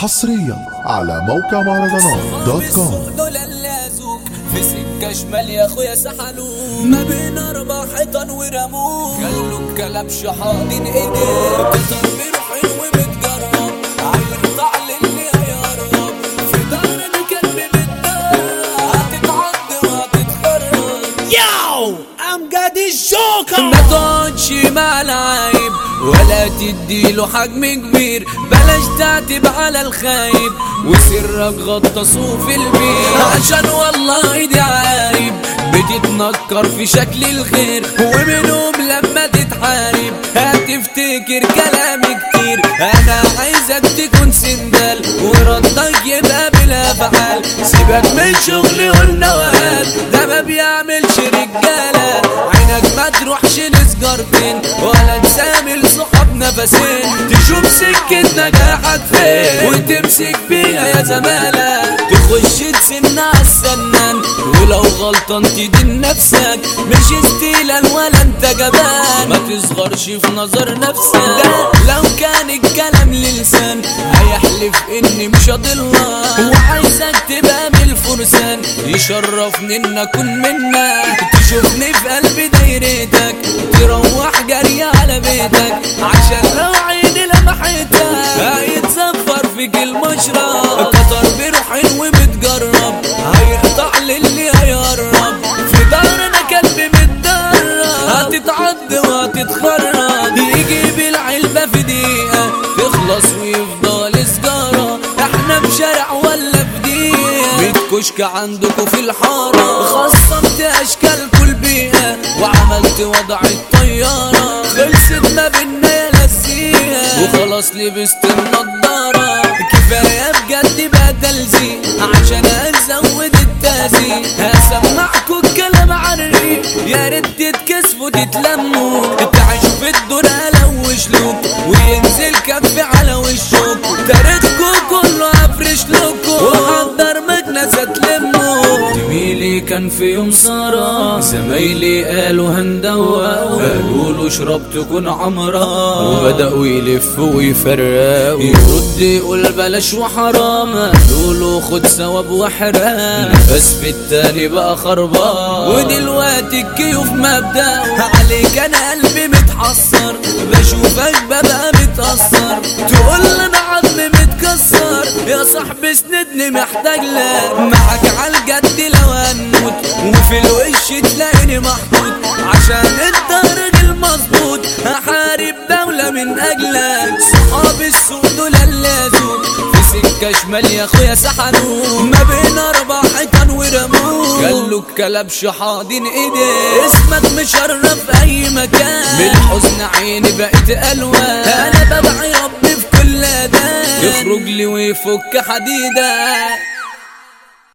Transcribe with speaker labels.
Speaker 1: حصريا على موقع مهرجانات دوت كوم
Speaker 2: دول اللازوك في سكة شمال يا اخويا سحلوك ما بين اربع حيطان ورموك قالوا الكلام شحاضن ايديه بتطبير حلو متجرب هيقطع للي هيقرب في دارنا كلب بالدار هتتعض وهتتخرج
Speaker 3: Yo, I'm got this joker.
Speaker 2: ما تقعدش مع العايب ولا تديله حجم كبير بلاش تعتب على الخايب وسرك غطسوه في البيت عشان والله دي عايب بتتنكر في شكل الخير ومنهم لما تتحارب هتفتكر كلام كتير انا عايزك تكون سندال وردك يبقى بلا فعال سيبك من شغلي والنوال ده ما بيعملش رجاله عينك ما تروحش لسجارتين ولا تسامل صحاب نفسين تشوف سكة نجاحك فين وتمسك فيها يا زمالة تخش تسن على السنان ولو غلطان تدين نفسك مش استيلان ولا انت جبان ما تصغرش في نظر نفسك ده لو كان الكلام للسان هيحلف اني مش هضلك وعايزك تبقى من الفرسان يشرفني ان اكون منك تشوفني في قلب دايرتك تروح جري على بيتك عشان لو عيني لمحتك هيتزفر فيك المشرب كتر بروحي ومتجرب هيقطع للي هيقرب في دارنا كلب متدرب هتتعض وهتتخرج يجيب العلبة في دقيقة تخلص ويفضل سجارة احنا بشارع ولا في دقيقة بيت كشك عندكوا في الحارة خصمت اشكال كل بيئة وعملت وضع الطيارة خلصت ما بينا يا لسيها وخلاص لبست النضارة كفاية بجد بقى تلزيق عشان ازود التازي هسمعكوا الكلام عن الريق يا ريت تتكسفوا تتلموا تعيش في الدور الوش لوك وينزل كف على وشك تاريخكوا كله افرش لكم وحضر مكنسة تلموا زميلي كان في يوم سهرة زمايلي قالوا هندوى قالوا له اشرب تكون عمرة وبدأوا يلفوا ويفرقوا يرد يقول بلاش وحرام قالوا له خد ثواب وحرام نفس في التاني بقى خربان ودلوقتي الكيوف مبدأ عليك انا قلبي متحسر بشوفك ببقى متأثر تقول لي انا عظمي متكسر يا صاحبي اسندني محتاج لك معاك عالجد لو هنموت وفي الوش تلاقيني محطوط عشان انت راجل مظبوط هحارب دولة من اجلك صحاب السوق دول اللازوق في سكة شمال يا اخويا سحنوك ما بين اربع حيطان ورموك قالوا الكلام شحاضن ايديه اسمك مشرف في اي مكان بالحزن عيني بقيت الوان انا بدعي ربي في كل اداء يخرج لي ويفك حديده